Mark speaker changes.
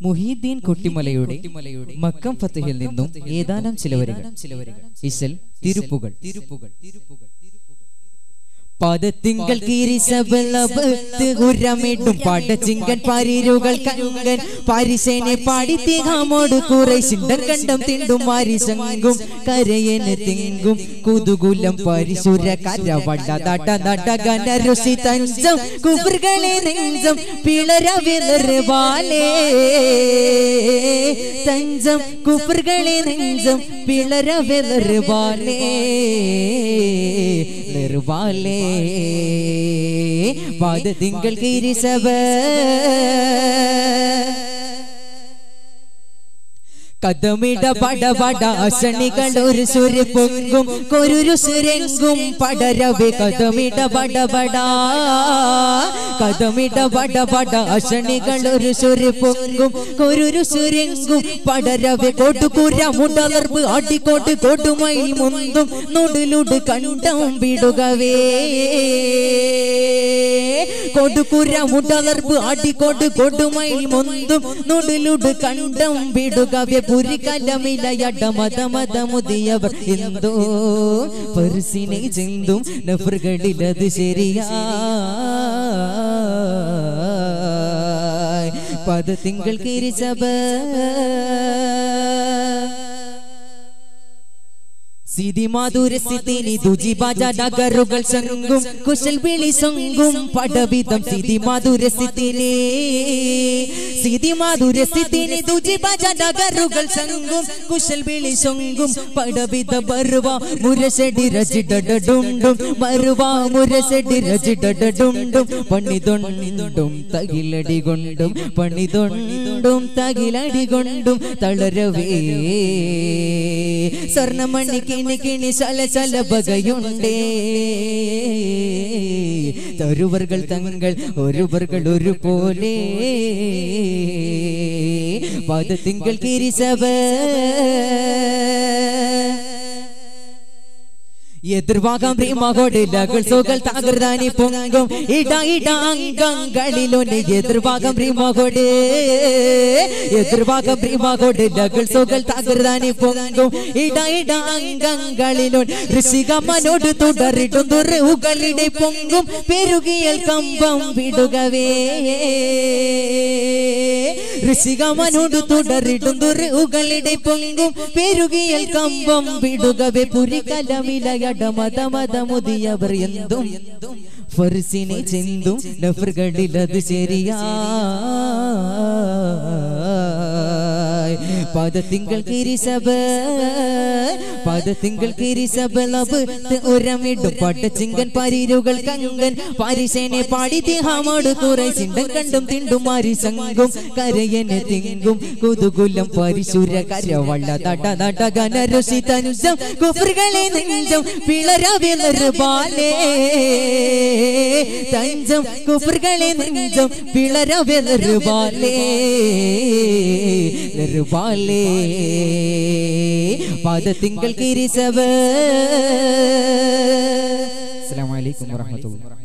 Speaker 1: മുഹീദ്ദീൻ കുട്ടിമലയുടെ മക്കം ഫത്തഹിൽ നിന്നും ഏതാനും ചിലവരുകൾ ഇസൽ തിരുപ്പുകൾ പദത്തിങ്കൾ കീരിസബളബത്ത് ഉരമിടും പടച്ചിങ്കൻ പാരീരുകൾ കങ്കൻ പാരിസേനെ പാടി തിഹാമോട് കുറെ ചിണ്ടൻ കണ്ടം തിണ്ടും മാരിസങ്കും കരയന് തിങ്കും കുതുകുലം പരിശുര കരവട തട നടകന രുസി തഞ്ചം കുബുർകളെ നെഞ്ചം പിളര വിളറുവാലേ തഞ്ചം കുബുർകളെ നെഞ്ചം പിളര വിളറുവാലേ നെറുവാലേ പാദ തിങ്കൾ കീരിസവ കഥമിട പടപട അസണികൾ ഒരു സുര പൊങ്കും കൊരുരു സുരങ്കും പടരവെ കഥമിട പടപട കഥമിട പടപട അസണികൾ ഒരു സുര പൊങ്കും കൊരുരു സുരങ്കും പടരവെ കൊടുക്കുര മുടലർപ്പ് അടിക്കോട്ട് കൊടുമയിൽ മുന്തും നൊടിലുട് കണ്ടം വിടുകവേ കൊടുക്കുര മുടലർപ്പ് അടിക്കോട്ട് കൊടുമയിൽ മുന്തും നൊടിലുട് കണ്ടം വിടുകവേ പുരികലമിലയട മത മത മുതിയവർ എന്തോ പർസിനെ ചിന്തും നഫറുകളിലത് ശരിയാ പദ തിങ്കൾ കിരിച്ചബ സിതി മാധുര സ്ഥിതിനി ദുജി ബാജ നഗറുകൾ സംഗും കുശൽ വിളി സംഗും പടവിധം സിതി മാധുര സ്ഥിതിനി സിതി മാധുര സ്ഥിതിനി ദുജി ബാജ നഗറുകൾ സംഗും കുശൽ വിളി സംഗും പടവിധ ബർവ മുരസടി രജിഡഡുണ്ടും ബർവ മുരസടി രജിഡഡുണ്ടും പണിതൊണ്ടും തകിലടി കൊണ്ടും പണിതൊണ്ടും തകിലടി കൊണ്ടും തളരവേ സ്വർണ്ണമണി കിണി കിണി ചല ചല ബകയുണ്ടേ തരുവർകൾ തങ്ങൾ ഒരുവർകൾ ഒരു പോലെ പദത്തിങ്കൾ കിരിസവ എതിർഭാഗം ഭീമകൊടിലകൾ സുകൾ തകർതാനി പൊങ്കും ഇട ഇട അംഗങ്ങളിലൊന്ന് എതിർഭാഗം ഭീമകൊടി എതിർഭാഗം ഭീമകൊടിലകൾ സുകൾ തകർതാനി പൊങ്കും ഇട ഇട അംഗങ്ങളിലൊൻ ഋഷികമ്മനോട് തുടറിട്ടും തുറവുകളിടെ പൊങ്കും പെരുകിയൽ കമ്പം വിടുകവേ ഋഷികമനോട് തുടറിട്ടും തുറവുകളിടെ പൊങ്കും പെരുകിയൽ കമ്പം വിടുകവേ പുരികലമിലയട മത മത മുതിയവർ എന്തും ഫർസിനെ ചെന്തും നഫറുകളിലത് ശരിയാ പദത്തിങ്കൾ കിരിസബ പദത്തിങ്കൾ കിരിസബ ലബ് ഉരമിടും പട്ടച്ചിങ്കൻ പരീരുകൾ കങ്കൻ പാരിസേനെ പാടി തിഹാമോട് കുറെ ചിണ്ടൻ കണ്ടും തിണ്ടും മാരി സംഗും കരയനെ തിങ്കും കുതുകുലം പരിശുര കരവള്ള തട നട ഗനരുസി തനുജം കുഫറുകളെ നെഞ്ചം പിളര വിളറുപാലേ തഞ്ചം കുഫറുകളെ നെഞ്ചം പിളര വിളറുപാലേ നെറുപാലേ പാദത്തിങ്കൾ കിരിസവ അസ്സലാമു അലൈക്കും വറഹ്മത്തുള്ളാഹി